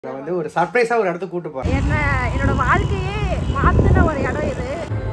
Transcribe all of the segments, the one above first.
நான் வந்து ஒரு சர்ப்ரைஸா ஒரு இடத்துக்கு கூட்டு போறேன் என்ன என்னோட வாழ்க்கையே மாத்தின ஒரு இடம் இது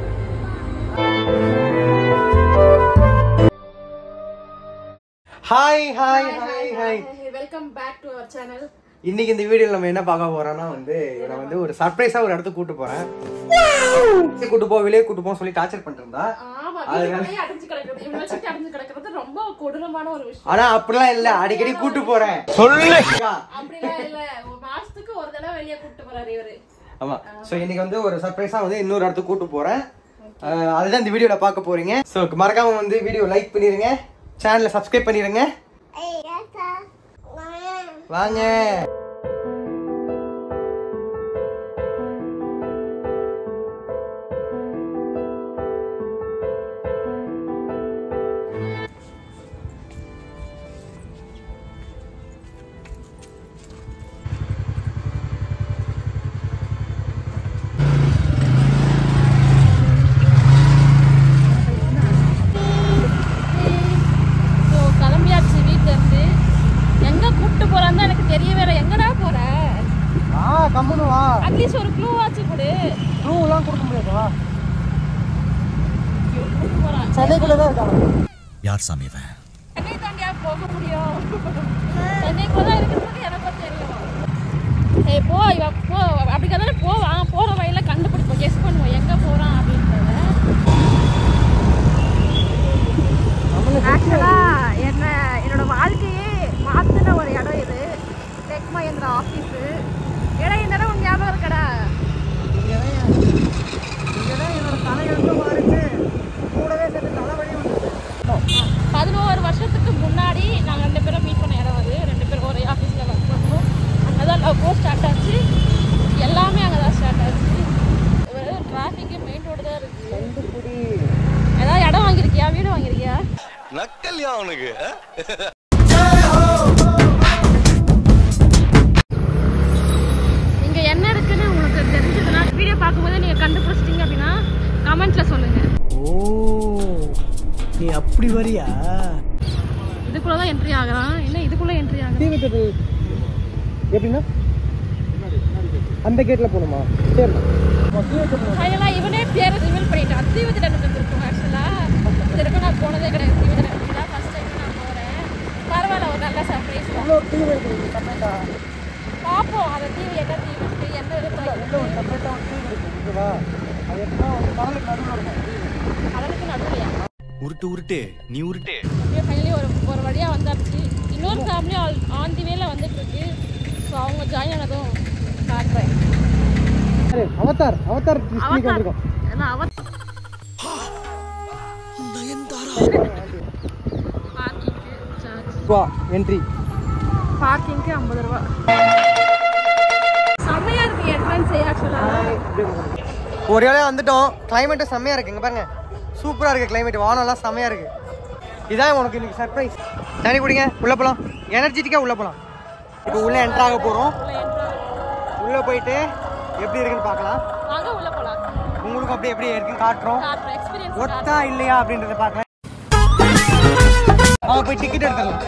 hi hi hi hi welcome back to our channel இன்னைக்கு இந்த வீடியோல நம்ம என்ன பார்க்க போறோம்னா வந்து நான் வந்து ஒரு சர்ப்ரைஸா ஒரு இடத்துக்கு கூட்டு போறேன் கூட்டு போ வெளியே கூட்டு போன்னு சொல்லி டார்ச்சர் பண்ணிட்டு இருந்தா ஆமா வீட்டுக்குள்ளேயே அடைஞ்சு கிடக்குறது இவனை வச்சுட்டு அடைஞ்சு கிடக்குறது ரொம்ப கொடூரமான ஒரு விஷயம் ஆனா அப்படிலாம் இல்ல அடிக்கடி கூட்டு போறேன் அப்படிலாம் இல்ல ஒரு மாசத்துக்கு ஒரு தடவை வெளியே கூப்பிட்டு போறாரு இவரு ஆமா சோ இன்னைக்கு வந்து ஒரு சர்ப்ரைஸா வந்து இன்னொரு இடத்துக்கு கூட்டு போறேன் அஹ் அதுதான் இந்த வீடியோல பார்க்க போறீங்க சோ மறக்காம வந்து வீடியோ லைக் பண்ணிருங்க சேனலை சப்ஸ்கிரைப் பண்ணிருங்க வாங்க ஸோ கிளம்பியாச்சு வீட்டுல இருந்து எங்க கூப்பிட்டு போறான்னு எனக்கு தெரிய வேற எங்கடா போற ஆ கம்முனு வா அட்லீஸ்ட் ஒரு க்ளூ ஆச்சு கொடு ட்ரூலாம் கொடுக்க முடியாது வா கூப்பிட்டு போறான் சென்னைக்குள்ள தான் இருக்காங்க யார் சாமி இவன் சென்னை தாண்டியா போக முடியும் சென்னைக்குள்ள தான் இருக்கிறது எனக்கும் தெரியும் ஏய் போ இவ போ அப்படி கதானே போவான் போற வழியில கண்டுபிடிப்போம் கெஸ் பண்ணுவோம் எங்க போறான் அப்படின்றத ஆக்சுவலா என்ன என்னோட வாழ்க்கையே மாத்தின ஒரு இடம் இது டெக் மகேந்திரா ஆஃபீஸ் ஏடா இந்த இடம் உன் ஞாபகம் இருக்கடா என்னோட தலையெழுத்து மாறிச்சு கூடவே சேர்த்து தலைவலி வந்துச்சு பதினோரு வருஷத்துக்கு முன்னாடி நாங்கள் ரெண்டு பேரும் மீட் பண்ண இடம் அது ரெண்டு பேரும் ஒரே ஆஃபீஸில் ஒர்க் பண்ணுவோம் அங்கே தான் லவ் ஸ்டார்ட் ஆச்சு எல்லாமே அங்கே தான் ஸ்டார்ட் ஆச்சு வெறும் டிராஃபிக்கு மெயின் ரோடு தான் இருக்குது கண்டுபிடி ஏதாவது இடம் வாங்கியிருக்கியா வீடு வாங்கியிருக்கியா நக்கல்யா அவனுக்கு இங்கே என்ன இருக்குன்னு உங்களுக்கு தெரிஞ்சதுன்னா வீடியோ பார்க்கும்போது நீங்கள் கண்டுபிடிச்சிட்டீங்க அப்படின்னா கமெண்ட்டில் சொல்லுங்கள் ஓ நீ அப்படி வரியா இதுக்குள்ளே தான் என்ட்ரி ஆகுறான் இல்லை இதுக்குள்ளே என்ட்ரி ஆகுறான் தீவிட்டது எப்படின்னா அந்த கேட்ல போகணுமா சரி ஃபைனலாக இவனே பேரை ரிவீல் பண்ணிட்டான் தீவுத்திடம் இருக்கும் ஆக்சுவலாக இது வரைக்கும் நான் போனதே கிடையாது தீவுத்திடம் தான் ஃபஸ்ட் டைம் நான் போகிறேன் பரவாயில்ல ஒரு நல்ல சர்ப்ரைஸ் தான் பார்ப்போம் அந்த தீவு என்ன தீவு இருக்கு, என்ன இருக்கு கடலுக்கு நடுவுலையா உருட்டு உருட்டு நீ உருட்டு அப்படியே ஃபைனலி ஒரு ஒரு வழியாக வந்தாச்சு இன்னொரு ஃபேமிலி ஆல் ஆன் தி வேல வந்துட்டு இருக்கு ஸோ அவங்க ஜாயின் ஆனதும் காட்டுறேன் அவதார் அவதார் டிஸ்ட்ரிக்ட் வந்திருக்கோம் ஏன்னா அவர் பார்க்கிங்க்கு சார்ஜ் வா என்ட்ரி பார்க்கிங்க்கு ஐம்பது ரூபா செம்மையா இருக்கு என்ட்ரன்ஸ் ஆக்சுவலா ஒரு வேலையா வந்துட்டோம் கிளைமேட்டும் செம்மையா இருக்கு இங்க பாருங்க சூப்பரா இருக்கு கிளைமேட் வானம்லாம் செம்மையா இருக்கு இதான் உனக்கு இன்னைக்கு சர்ப்ரைஸ் தண்ணி குடிங்க உள்ள போலாம் எனர்ஜெட்டிக்கா உள்ள போலாம் இப்போ உள்ள என்டர் ஆக போறோம் உள்ள போயிட்டு எப்படி இருக்குன்னு பார்க்கலாம் வாங்க உள்ள போலாம் உங்களுக்கும் அப்படியே எப்படி இருக்குன்னு காட்டுறோம் காட்டுறேன் எக்ஸ்பீரியன்ஸ் ஒர்த்தா இல்லையா அப்படின்றத பார்க்கலாம் அவங்க போய் டிக்கெட் எடுத்துடலாம்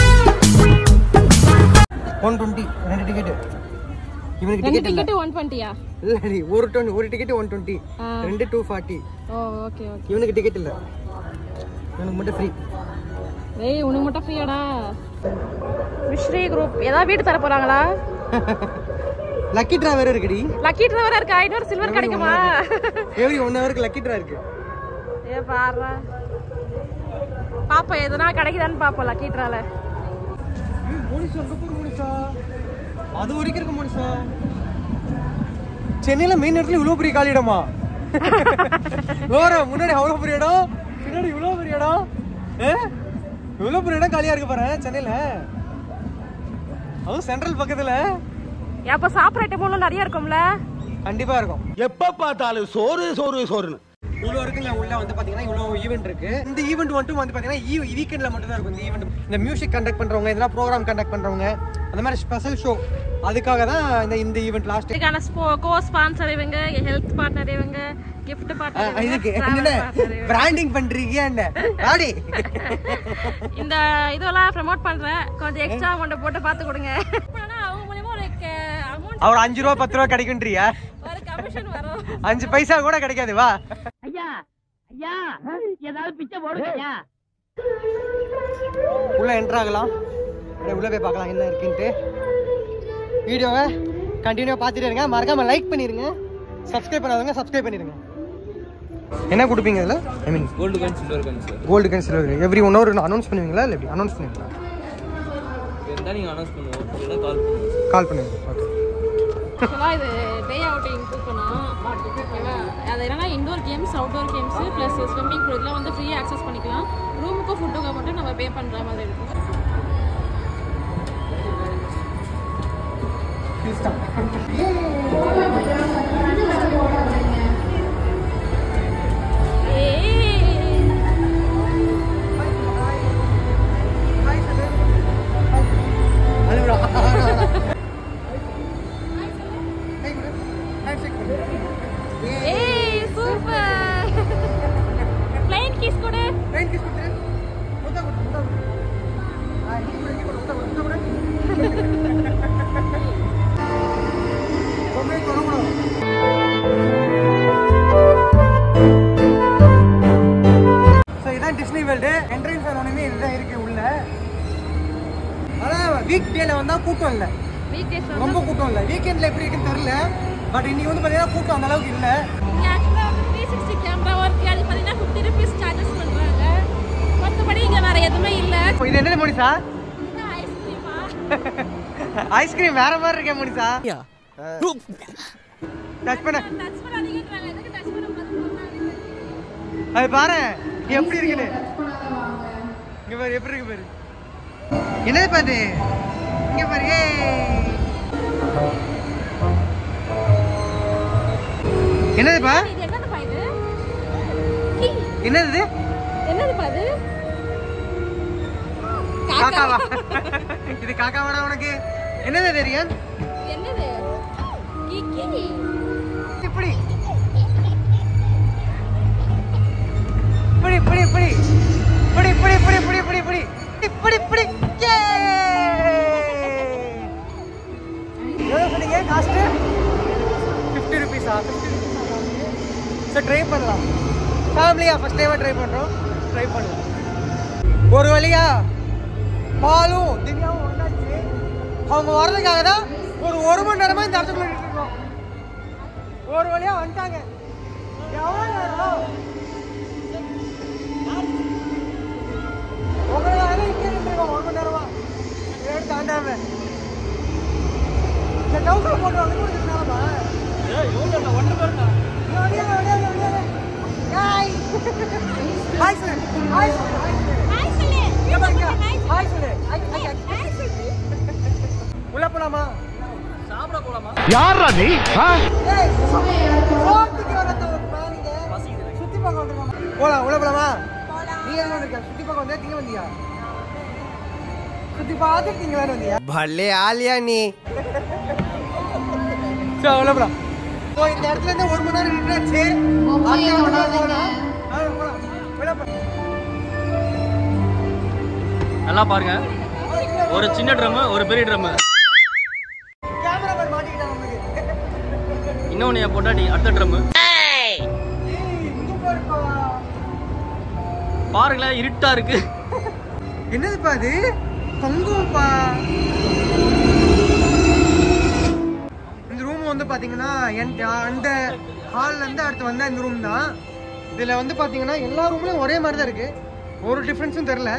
ஒன் டுவெண்ட்டி ரெண்டு டிக்கெட் இவனுக்கு ரெண்டு டிக்கெட் இல்ல டிக்கெட் ஒன் டுவெண்ட்டியா இல்ல நீ ஒரு டுவெண்ட்டி ஒரு டிக்கெட் ஒன் டுவெண்ட்டி ஆ. ரெண்டு டூ ஃபார்ட்டி ஓ ஓகே ஓகே இவனுக்கு டிக்கெட் இல்ல இவனுக்கு மட்டும் ஃப்ரீ ஏய் உனக்கு மட்டும் ஃப்ரீயாடா மிஸ்ரீ குரூப் ஏதாவது வீடு தர போறாங்களா லக்கி ட்ரா வேற இருக்குடி லக்கி டிரைவரா இருக்கா இன்னொரு சில்வர் கிடைக்குமா எவ்ரி ஒன் ஹவருக்கு லக்கி ட்ரா இருக்கு ஏ பாரு பாப்போம் எதுனா கிடைக்குதான்னு பாப்போம் லக்கி ட்ரால மோனிஷா அங்க போய் மோனிஷா அது வரைக்கும் இருக்கு மோனிஷா சென்னையில மெயின் இடத்துல இவ்வளவு பெரிய காலி இடமா வேற முன்னாடி அவ்வளவு பெரிய இடம் பின்னாடி இவ்வளவு பெரிய இடம் ஏ? இவ்வளவு பெரிய இடம் காலியா இருக்கு பாரு சென்னையில அதுவும் சென்ட்ரல் பக்கத்துல அப்ப சாப்பிட்ற ஐட்டம் ஒன்றும் நிறைய இருக்கும்ல கண்டிப்பா இருக்கும் எப்ப பார்த்தாலும் சோறு சோறு சோறுன்னு இவ்வளோ இருக்குங்க உள்ள வந்து பாத்தீங்கன்னா இவ்வளோ ஈவெண்ட் இருக்கு இந்த ஈவெண்ட் மட்டும் வந்து பாத்தீங்கன்னா வீக்கெண்ட்ல மட்டும் தான் இருக்கும் இந்த ஈவெண்ட் இந்த மியூசிக் கண்டக்ட் பண்றவங்க இதெல்லாம் ப்ரோக்ராம் கண்டக்ட் பண்றவங்க அந்த மாதிரி ஸ்பெஷல் ஷோ அதுக்காக தான் இந்த இந்த ஈவெண்ட் லாஸ்ட் இதுக்கான கோ ஸ்பான்சர் இவங்க ஹெல்த் பார்ட்னர் இவங்க கிஃப்ட் பார்ட்னர் இதுக்கு என்ன பிராண்டிங் பண்றீங்க என்ன ராடி இந்த இதெல்லாம் ப்ரோமோட் பண்றேன் கொஞ்சம் எக்ஸ்ட்ரா அமௌண்ட் போட்டு பார்த்து கொடுங்க ஆனா அவங்க மூலியமா ஒரு க- அவர் அஞ்சு ரூபா பத்து ரூபா கிடைக்குன்றியா ஒரு கமிஷன் வரும் அஞ்சு பைசா கூட கிடைக்காது வா ஐயா ஐயா ஏதாவது பிச்சை போடுங்க ஐயா உள்ள என்ட்ரு ஆகலாம் அப்படியே உள்ள போய் பார்க்கலாம் என்ன இருக்குன்ட்டு வீடியோவை கண்டினியூவாக பார்த்துட்டே இருங்க மறக்காம லைக் பண்ணிருங்க சப்ஸ்கிரைப் பண்ணாதவங்க சப்ஸ்கிரைப் பண்ணிருங்க என்ன கொடுப்பீங்க இதில் I mean gold coin silver coin sir gold can silver every one hour announce பண்ணுவீங்களா இல்லை எப்படி அனௌன்ஸ் பண்ணுவீங்களா இருந்தால் நீங்கள் அனௌன்ஸ் பண்ணுவோம் இல்லைன்னா கால் பண்ணுவோம் கால் பண்ணுங்க ஓகே ஆக்சுவலாக இது டே அவுட்டிங் கூப்பனா ஓகேவா அது என்னன்னா indoor games outdoor games plus swimming pool இதெல்லாம் வந்து ஃப்ரீயாக ஆக்சஸ் பண்ணிக்கலாம் ரூமுக்கும் ஃபுட்டுக்கும் மட்டும் நம்ம பே பண்ணுற மாதிரி இருக்கும் ஏய் ஏய் சூப்பர் ஃப்ளைங் கிஸ் கொடு ஸோ இதான் டிஸ்னி வேர்ல்டு என்ட்ரன்ஸ் ஆனோடனே இதுதான் இருக்கு உள்ள ஆனால் வீக் டேல வந்தால் கூட்டம் இல்லை வீக் டேஸ் ரொம்ப கூட்டம் இல்லை வீக்கெண்டில் எப்படி இருக்குன்னு தெரியல பட் இன்னைக்கு வந்து பார்த்தீங்கன்னா கூட்டம் அந்த அளவுக்கு இல்லை இங்கே ஆக்சுவலாக வந்து த்ரீ சிக்ஸ்டி கேமரா ஒர்க் அது பார்த்தீங்கன்னா ஃபிஃப்டி ருபீஸ் சார்ஜஸ் பண்ணுறாங்க மற்றபடி இங்கே வேறு எதுவுமே இல்லை இப்போ இது என்னது மோனிசா ஐஸ்கிரீமா ஐஸ்கிரீம் வேற மாதிரி இருக்கே மோனிசா டச் பண்ண டச் பண்ணாதீங்கன்றாங்க எதுக்கு டச் பண்ண பார்த்து அது பாரு எப்படி இருக்குன்னு இங்க பாரு எப்படி இருக்கு பாரு என்னது பாரு இங்க பாரு ஏய். என்னதுப்பா இது என்னதுப்பா இது என்னது இது? என்னதுப்பா இது காக்காவா இது காக்காவாடா உனக்கு என்னது தெரியும் என்னது கிக்கி இப்படி இப்படி இப்படி இப்படி இப்படி இப்படி இப்படி இப்படி இப்படி இப்படி இப்படி இப்படி எவ்வளோ சொன்னீங்க காஸ்ட்டு ஃபிஃப்டி ருபீஸா ஃபிஃப்டி ருபீஸ் சார் ட்ரை பண்ணலாம் ஃபேமிலியாக ஃபஸ்ட் டைமாக ட்ரை பண்ணுறோம் ட்ரை பண்ணலாம் ஒரு வழியா பாலும் திவ்யாவும் ஒன்றாச்சு அவங்க வர்றதுக்காக தான் ஒரு ஒரு மணி நேரமா இந்த இடத்துக்குள்ள நின்னுட்டு இருக்கோம் ஒரு வழியா வந்துட்டாங்க எவ்வளவு நேரம் உங்களுக்காக இங்கே நின்றுருக்கோம் ஒரு மணி நேரமா எடுத்து தாண்டாம இந்த டவுசர் போட்டு வந்து கொடுத்துருந்தாமா hi sir hi sir hi சொல்லு ஹாய் சொல்லு ஹாய் சொல்லு உள்ள போலாமா யாரா நீ ஆ? ஏய், சோத்துக்கு வரத்த ஒரு பிராணிங்க. சுத்தி பார்க்க வந்திருக்கோம். போலாம் உள்ள போலாமா நீ எங்க வந்திருக்க சுத்தி பார்க்க வந்தியா திங்க வந்தியா சுத்தி பார்த்து திங்களான்னு வந்தியா भले आलिया नी சோ உள்ள போலாம் ஸோ இந்த இடத்துல இருந்து ஒரு மணி நேரம் நின்றாச்சு அடுத்த மணி நேரம் போகலாம் ஆ, போலாம் உள்ள போலாம் நல்லா பாருங்க ஒரு சின்ன ட்ரம்மு ஒரு பெரிய ட்ரம்மு கேமராமேன் மாட்டிக்கிட்டான் உங்களுக்கு இன்னொன்று என் பொண்டாட்டி அடுத்த ட்ரம்மு ஏய், இங்க பாருப்பா பாருங்களேன் இருட்டா இருக்கு என்னதுப்பா அது தங்கம்ப்பா இந்த ரூம் வந்து பாத்தீங்கன்னா என்- அந்த ஹால்ல இருந்து அடுத்து வந்த இந்த ரூம் தான் இதுல வந்து பாத்தீங்கன்னா எல்லா ரூம்லயும் ஒரே மாதிரி தான் இருக்கு ஒரு டிஃபரன்ஸும் தெரியல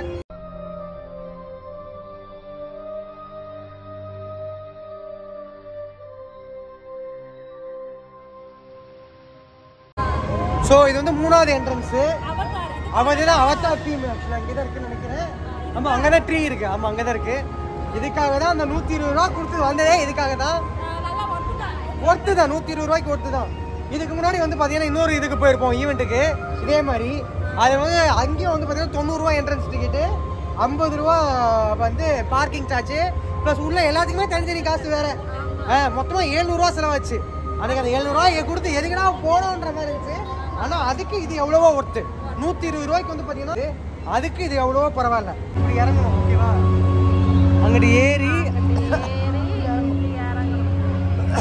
ஸோ இது வந்து மூணாவது என்ட்ரன்ஸு அவன் தான் அவத்தார் தீம் ஆக்சுவலாக இங்கே தான் இருக்குன்னு நினைக்கிறேன் ஆமாம் அங்கே தான் ட்ரீ இருக்கு ஆமாம் அங்கே தான் இருக்கு இதுக்காக தான் அந்த நூற்றி இருபது ரூபா கொடுத்து வந்ததே இதுக்காக தான் நல்லா வந்துட்டான் ஒர்த்து தான் நூற்றி இருபது ரூபாய்க்கு ஒர்த்து தான் இதுக்கு முன்னாடி வந்து பார்த்தீங்கன்னா இன்னொரு இதுக்கு போயிருப்போம் ஈவெண்ட்டுக்கு இதே மாதிரி அது வந்து அங்கேயும் வந்து பார்த்தீங்கன்னா தொண்ணூறுரூவா என்ட்ரன்ஸ் டிக்கெட்டு ஐம்பது ரூபா வந்து பார்க்கிங் சார்ஜ் ப்ளஸ் உள்ள எல்லாத்துக்குமே தனித்தனி காசு வேற மொத்தமாக ஏழ்நூறுவா செலவாச்சு அதுக்கு அந்த ஏழ்நூறுவா கொடுத்து எதுக்குடா போனோன்ற மாதிரி இருந்துச்சு ஆனால் அதுக்கு இது எவ்வளவோ ஒர்த்து நூற்றி இருபது ரூபாய்க்கு வந்து பார்த்தீங்கன்னா அதுக்கு இது எவ்வளவோ பரவாயில்ல இப்படி இறங்கணும் ஓகேவா அங்கிட்டு ஏறி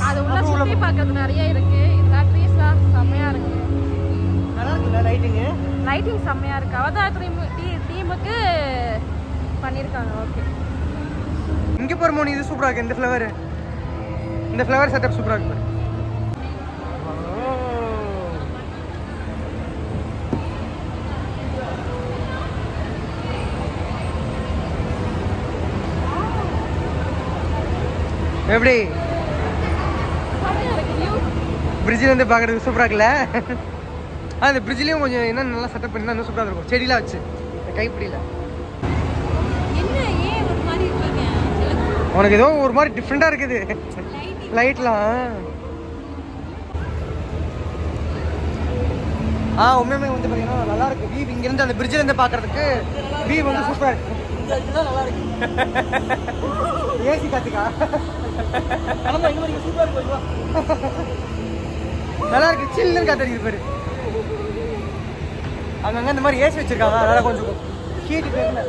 சுத்தி பார்க்கறது நிறைய இருக்கு இந்த ட்ரீஸ்லாம் செம்மையா இருக்கு நல்லா இருக்குல்ல லைட்டிங்கு லைட்டிங் செம்மையா இருக்கு அவதார் டீம் டீமுக்கு பண்ணியிருக்காங்க ஓகே இங்க பாரு மோனி இது சூப்பரா இருக்கு இந்த ஃப்ளவர் இந்த ஃப்ளவர் செட்டப் சூப்பரா இருக்கு பாரு. எப்படி செம்மையா இருக்கு வியூ பிரிட்ஜில் வந்து பார்க்கறதுக்கு சூப்பரா இருக்குல்ல ஆ இந்த பிரிட்ஜ்லயும் கொஞ்சம் என்ன நல்லா செட்டப் பண்ணி இன்னும் சூப்பரா இருக்கும் செடிலாம் வச்சு இந்த கைப்பிடியில என்ன ஏன் ஒரு மாதிரி இருக்கீங்க உனக்கு ஏதோ ஒரு மாதிரி டிஃப்ரெண்டா இருக்குது லைட்லாம் ஆ உண்மையுமே வந்து பார்த்தீங்கன்னா நல்லா இருக்கு வியூ இங்கிருந்து அந்த பிரிட்ஜில் இருந்து பார்க்கறதுக்கு வியூ வந்து சூப்பரா இருக்கு நல்லா இருக்கு ஏசி காத்துக்கா நல்லா இருக்கு சில்லுன்னு காத்தடிக்குது பாரு அங்கங்க இந்த மாதிரி ஏசி வச்சிருக்காங்க அதனால கொஞ்சம் ஹீட் தெரியல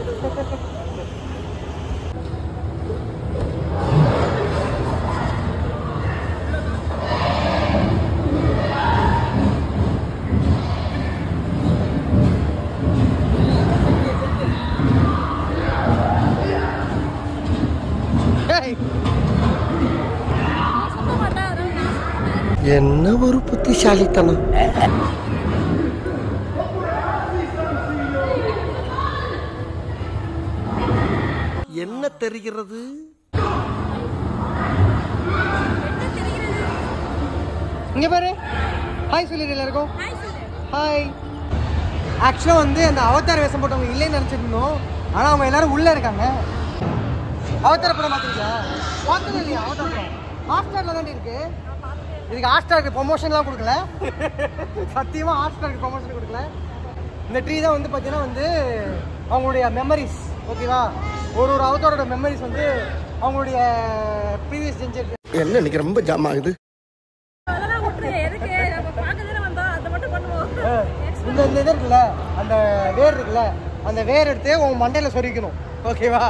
ஏய், சொல்ல மாட்டேன் அதான் நான் சொன்னேன். என்ன ஒரு புத்திசாலித்தனம் என்ன தெரிகிறது இங்க பாரு ஹாய் சொல்லிடு எல்லாருக்கும் ஹாய் ஆக்சுவலாக வந்து அந்த அவதார வேஷம் போட்டவங்க இல்லைன்னு நினச்சிருந்தோம் ஆனால் அவங்க எல்லாரும் உள்ளே இருக்காங்க அவதார படம் பார்த்துருக்கியா பார்த்தது இல்லையா அவதார படம் ஹாட்ஸ்டாரில் தாண்டி இருக்கு இதுக்கு ஹாட்ஸ்டாருக்கு ப்ரொமோஷன்லாம் கொடுக்கல சத்தியமாக ஹாட்ஸ்டாருக்கு ப்ரொமோஷன் கொடுக்கல இந்த ட்ரீ தான் வந்து பார்த்தீங்கன்னா வந்து அவங்களுடைய மெமரிஸ் ஓகேவா ஒரு ஒரு அவதாரோட மெமரிஸ் வந்து அவங்களுடைய ப்ரீவியஸ் செஞ்சு என்ன இன்னைக்கு ரொம்ப ஜாம் ஆகுது அதெல்லாம் விட்டுருங்க எதுக்கு நம்ம பார்க்க தானே வந்தோம் அதை மட்டும் பண்ணுவோம் இந்த இந்த இது இருக்குல்ல அந்த வேர் இருக்குல்ல அந்த வேர் எடுத்து உன் மண்டையில சொருவிக்கணும் ஓகேவா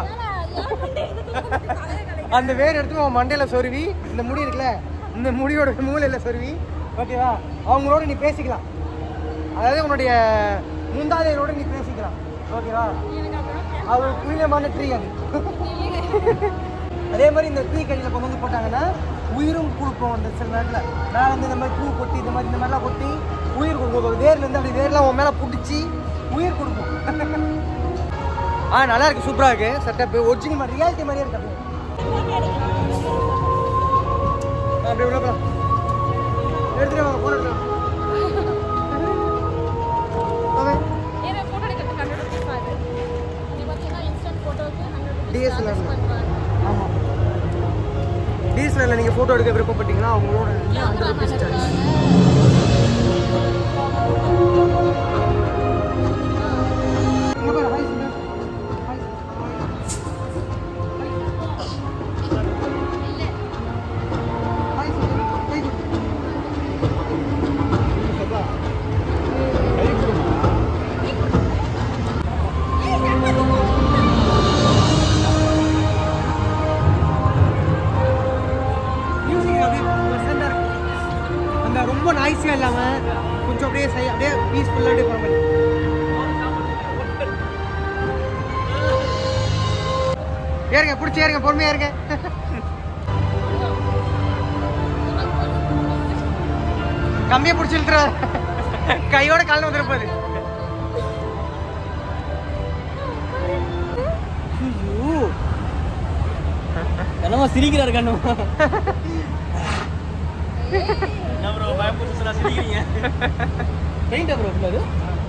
அந்த வேர் எடுத்து உன் மண்டையில சொருவி இந்த முடி இருக்குல்ல இந்த முடியோட மூலையில சொருவி ஓகேவா அவங்களோட நீ பேசிக்கலாம் அதாவது உன்னுடைய முந்தாதையரோட நீ பேசிக்கலாம் ஓகேவா அது ஒரு புனிதமான ட்ரீ அது அதே மாதிரி இந்த ட்ரீ கடியில் கொண்டு வந்து போட்டாங்கன்னா உயிரும் கொடுக்கும் அந்த சில நேரத்தில் மேலே வந்து இந்த மாதிரி பூ கொட்டி இந்த மாதிரி இந்த மாதிரிலாம் கொட்டி உயிர் கொடுக்கும் ஒரு வேர்ல இருந்து அப்படி வேர்லாம் உன் மேலே பிடிச்சி உயிர் கொடுக்கும் ஆ நல்லா இருக்கு சூப்பராக இருக்கு செட்டப் ஒரிஜினல் மாதிரி ரியாலிட்டி மாதிரியே இருக்கு அப்படியே. ஆ, அப்படியே உள்ள போலாம் எடுத்துட்டு வாங்க போன எடுத்துட்டு வாங்க ஏன்னா ஃபோட்டோ எடுக்கிறதுக்கு ஹண்ட்ரட் ருபீஸ் ஆகுது இது பார்த்தீங்கன்னா இன்ஸ்டன்ட் ஃபோட்டோவுக்கு ஹண்ட்ரட் DSLR. ருபீஸ் பண்ணுறாங்க ஆமாம் டிஎஸ்எல்ஆரில் நீங்கள் ஃபோட்டோ எடுக்க விருப்பப்பட்டீங்கன்னா அவங்களோட கேமரா மேன் இருக்காங்க இங்க பாரு, hi சொல்லு. Hi. Hi சொல்லு. Hi சொல்லு. Music அப்படியே pleasant ஆ இருக்கு. அந்த ரொம்ப நாய்ஸியாக இல்லாமல் கொஞ்சம் அப்படியே சை அப்படியே பீஸ்ஃபுல்லாக அப்படியே போகிற மாதிரி ஏறுங்க பிடிச்சி ஏறுங்க பொறுமையா இருங்க கம்மியா பிடிச்சி இழுத்துற கையோட காலில் வந்துட போகுது ஐயோ. என்னமா சிரிக்கிறாரு கண்ணுமா என்ன ப்ரோ பயப்பட்டு சொல்ல சிரிக்கிறீங்க பெயிண்டா ப்ரோ ஃபுல்லாது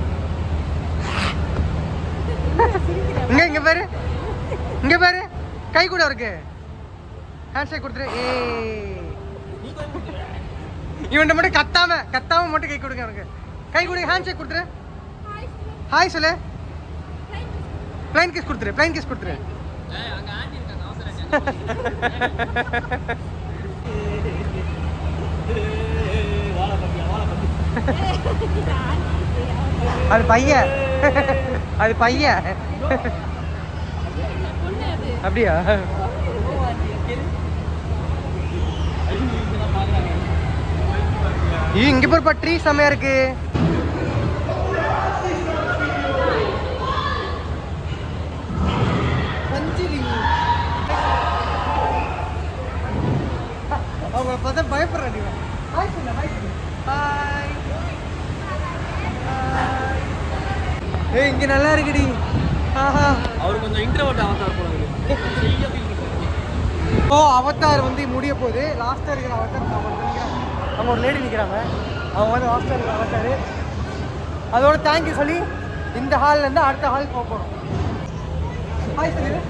இங்க இங்க பாரு இங்க பாரு கை கூட இருக்கு ஹேண்ட் ஷேக் கொடுத்துரு ஏ இவன்ட்ட மட்டும் கத்தாம கத்தாம மட்டும் கை கொடுங்க அவனுக்கு கை கொடுங்க ஹேண்ட் ஷேக் கொடுத்துரு ஹாய் சொல்லு பிளைன் கிஸ் கொடுத்துரு பிளைன் கிஸ் கொடுத்துரு அங்க ஆண்டி இருக்காங்க அவசரம் வாழை பத்தியா வாழை பத்தி அது பையன் அது பையன் அப்படியா ஐயோ இங்க பாருப்பா ட்ரீ செம்மையா இருக்கு பஞ்சிலி அவங்க பார்த்தா பயப்படுறாங்க இவன். ஹாய் சொல்லு ஹாய் சொல்லு ஹாய் ஏய் இங்க நல்லா இருக்குடி ஆஹா அவர் கொஞ்சம் இன்ட்ரோவர்ட் அவதார் போல ஓ அவதார் வந்து முடிய போகுது லாஸ்ட்டாக இருக்கிற அவதார் நான் ஒருத்தன் நிக்கிறேன். அங்க ஒரு லேடி நிற்கிறாங்க அவங்க வந்து லாஸ்ட்டாக இருக்கிற அவதார் அதோட தேங்க்யூ சொல்லி இந்த ஹால்ல இருந்து அடுத்த ஹால் போக போகிறோம் ஹாய் சொல்லு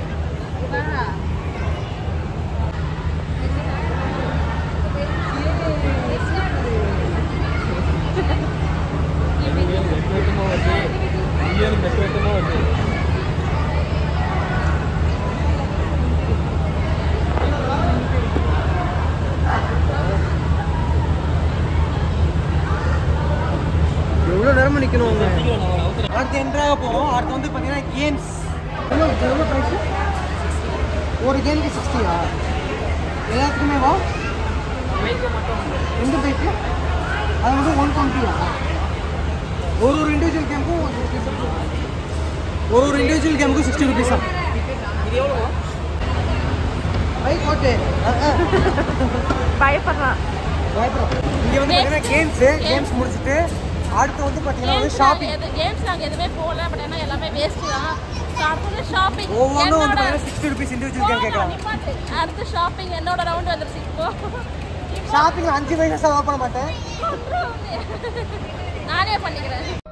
எவ்வளோ நேரமா நிற்கணும் அவங்க அடுத்து என்ட்ராக போகிறோம் அடுத்து வந்து பார்த்தீங்கன்னா கேம்ஸ் எவ்வளோ எவ்வளோ ப்ரைஸ் ஒரு கேமுக்கு சிக்ஸ்டியா எல்லாத்துக்குமே வா ரெண்டு ப்ரைஸு அது மட்டும் ஒன் டுவெண்ட்டியா ஒரு ஒரு இண்டிவிஜுவல் கேமுக்கும் ஒரு ஒரு இண்டிவிஜுவல் கேமுக்கும் சிக்ஸ்டி ருபீஸா பைக் ஓட்டு பயப்படுறான் இங்கே வந்து பார்த்தீங்கன்னா கேம்ஸு கேம்ஸ் முடிச்சுட்டு அடுத்து வந்து பார்த்தீங்கன்னா வந்து ஷாப்பிங் கேம்ஸ் நாங்க எதுவுமே போகல பட் ஏன்னா எல்லாமே வேஸ்ட் தான் So, அடுத்தது ஷாப்பிங் ஒவ்வொன்றும் வந்து பார்த்தீங்கன்னா சிக்ஸ்டி ருபீஸ் இண்டிவிஜுவல் கேம் கேட்குறாங்க அடுத்து ஷாப்பிங் என்னோட ரவுண்ட் வந்துருச்சு இப்போ ஷாப்பிங் அஞ்சு பைசா செலவு பண்ண மாட்டேன் நானே பண்ணிக்கிறேன்